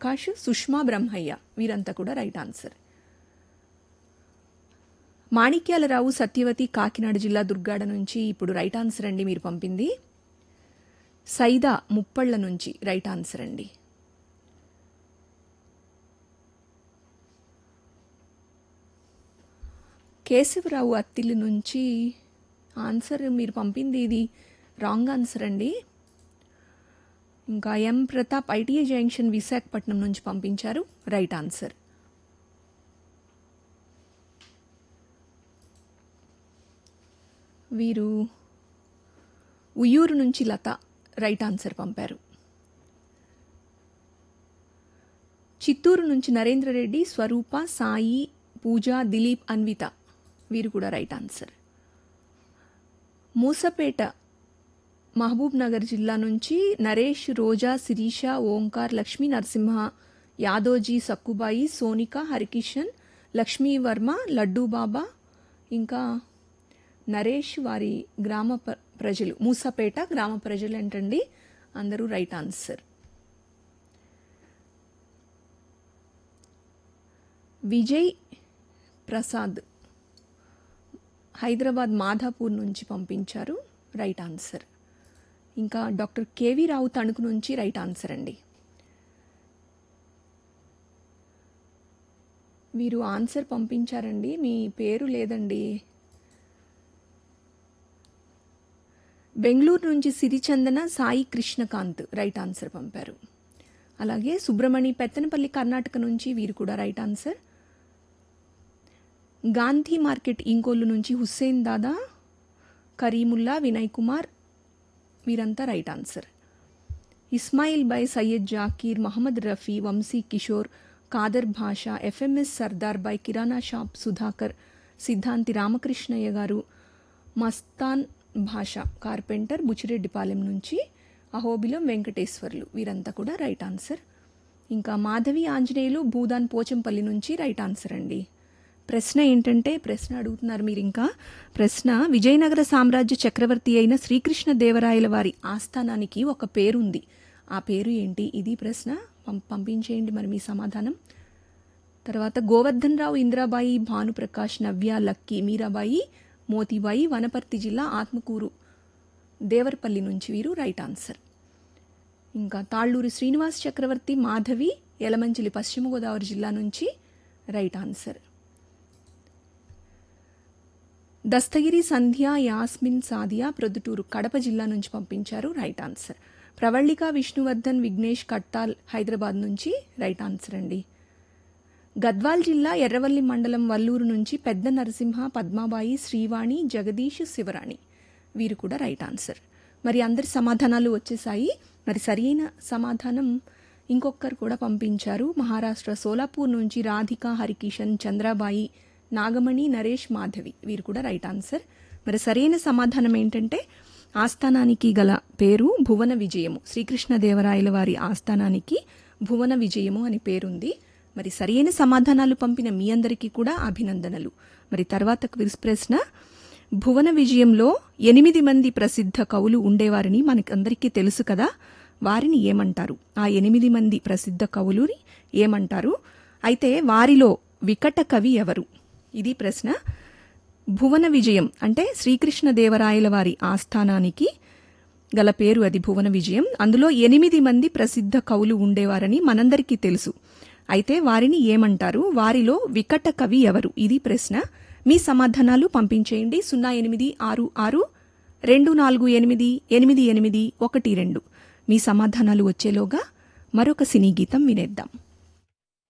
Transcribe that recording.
ప్రకాష్ సుష్మా బ్రహ్మయ్య వీరంతా కూడా right answer Manikyalarao Satyavathi Kakinada జిల్లా దుర్గాడ నుంచి ఇప్పుడు రైట్ ఆన్సర్ అండి మీరు పంపింది సైదా ముప్పళ్ళ నుంచి రైట్ ఆన్సర్ అండి కేశవరావు అత్తిల్లు నుంచి ఆన్సర్ మీరు పంపింది ఇది రాంగ్ ఆన్సర్ అండి ఇంకా M Pratap ITI junction Visakhapatnam నుంచి పంపించారు రైట్ ఆన్సర్ వీరు ఉయ్యూరు నుంచి లత రైట్ ఆన్సర్ పంపారు చిత్తూరు నుంచి నరేంద్ర రెడ్డి స్వరూప సాయి పూజ దిలీప్ అన్విత వీరు కూడా రైట్ ఆన్సర్ మూసపేట మహబూబ్ నగర్ జిల్లా నుంచి నరేష్ రోజా శిరీష ఓంకార్ లక్ష్మీ నరసింహ యాదోజీ సక్కుబాయి సోనిక హరికిషన్ లక్ష్మీ వర్మ లడ్డూ బాబా ఇంకా నరేష్ వారి గ్రామ ప- ప్రజలు మూసపేట గ్రామ ప్రజలు ఏంటండి అందరూ రైట్ ఆన్సర్ విజయ్ ప్రసాద్ హైదరాబాద్ మాధాపూర్ నుంచి పంపించారు రైట్ ఆన్సర్ ఇంకా డాక్టర్ కేవీ రావు తణుకు నుంచి రైట్ ఆన్సర్ అండి వీరు ఆన్సర్ పంపించారండి మీ పేరు లేదండి బెంగళూరు నుంచి సిరిచందన సాయి కృష్ణకాంత్ రైట్ ఆన్సర్ పంపారు అలాగే సుబ్రమణి పెత్తనపల్లి కర్ణాటక నుంచి వీరు కూడా రైట్ ఆన్సర్ గాంధీ మార్కెట్ ఇంకోళ్ళు నుంచి హుస్సేన్ దాదా కరీముల్లా వినయ్ కుమార్ వీరంతా right answer Ismail Bhai Syed Zakir Mohammed Rafi Vamsi Kishore Khader Basha F M S Sardar Bhai kirana shop Sudhakar Siddhanti Ramakrishnaiah గారు మస్తాన్ భాష కార్పెంటర్ బుచ్చిరెడ్డిపాలెం నుంచి అహోబిలం వెంకటేశ్వర్లు వీరంతా కూడా రైట్ ఆన్సర్ ఇంకా మాధవి ఆంజనేయులు భూదాన్ పోచంపల్లి నుంచి రైట్ ఆన్సర్ అండి ప్రశ్న ఏంటంటే ప్రశ్న అడుగుతున్నారు మీరు ఇంకా ప్రశ్న విజయనగర సామ్రాజ్య చక్రవర్తి అయిన శ్రీకృష్ణ దేవరాయల వారి ఆస్థానానికి ఒక పేరుంది ఆ పేరు ఏంటి ఇది ప్రశ్న పం- పంపించేయండి మరి మీ సమాధానం తర్వాత గోవర్ధన్ రావు ఇందిరాబాయి భానుప్రకాష్ నవ్య లక్కీ మీరాబాయి మోతీబాయి వనపర్తి జిల్లా ఆత్మకూరు దేవరపల్లి నుంచి వీరు రైట్ ఆన్సర్ ఇంకా తాళ్ళూరి శ్రీనివాస్ చక్రవర్తి మాధవి యలమంచిలి పశ్చిమ గోదావరి జిల్లా నుంచి రైట్ ఆన్సర్ దస్తగిరి సంధ్య యాస్మిన్ సాదియా ప్రొద్దుటూరు కడప జిల్లా నుంచి పంపించారు రైట్ ఆన్సర్ ప్రవళిక విష్ణువర్ధన్ విఘ్నేష్ కట్టాల్ హైదరాబాద్ నుంచి రైట్ ఆన్సర్ అండి గద్వాల్ జిల్లా ఎర్రవల్లి మండలం వల్లూరు నుంచి పెద్ద నరసింహ పద్మాబాయి శ్రీవాణి జగదీష్ శివరాణి వీరు కూడా రైట్ ఆన్సర్ మరి అందరి సమాధానాలు వచ్చేసాయి మరి సరైన సమాధానం ఇంకొకరు కూడా పంపించారు మహారాష్ట్ర సోలాపూర్ నుంచి రాధిక హరికిషన్ చంద్రాబాయి నాగమణి నరేష్ మాధవి వీరు కూడా రైట్ ఆన్సర్ మరి సరైన సమాధానం ఏంటంటే ఆస్థానానికి గల పేరు భువన విజయము శ్రీకృష్ణదేవరాయల వారి ఆస్థానానికి భువన విజయము అని పేరుంది మరి సరైన సమాధానాలు పంపిన మీ అందరికీ కూడా అభినందనలు మరి తర్వాత క్విజ్ ప్రశ్న భువన విజయంలో ఎనిమిది మంది ప్రసిద్ధ కవులు ఉండేవారని మనకందరికీ తెలుసు కదా వారిని ఏమంటారు ఆ ఎనిమిది మంది ప్రసిద్ధ కవులుని ఏమంటారు అయితే వారిలో వికట కవి ఎవరు ఇది ప్రశ్న భువన విజయం అంటే శ్రీకృష్ణదేవరాయల వారి ఆస్థానానికి గల పేరు అది భువన విజయం అందులో ఎనిమిది మంది ప్రసిద్ధ కవులు ఉండేవారని మనందరికీ తెలుసు అయితే వారిని ఏమంటారు వారిలో వికట కవి ఎవరు ఇది ప్రశ్న మీ సమాధానాలు పంపించేయండి సున్నా ఎనిమిది ఆరు ఆరు రెండు నాలుగు ఎనిమిది ఎనిమిది ఎనిమిది ఒకటి రెండు మీ సమాధానాలు వచ్చేలోగా మరొక సినీ గీతం వినేద్దాం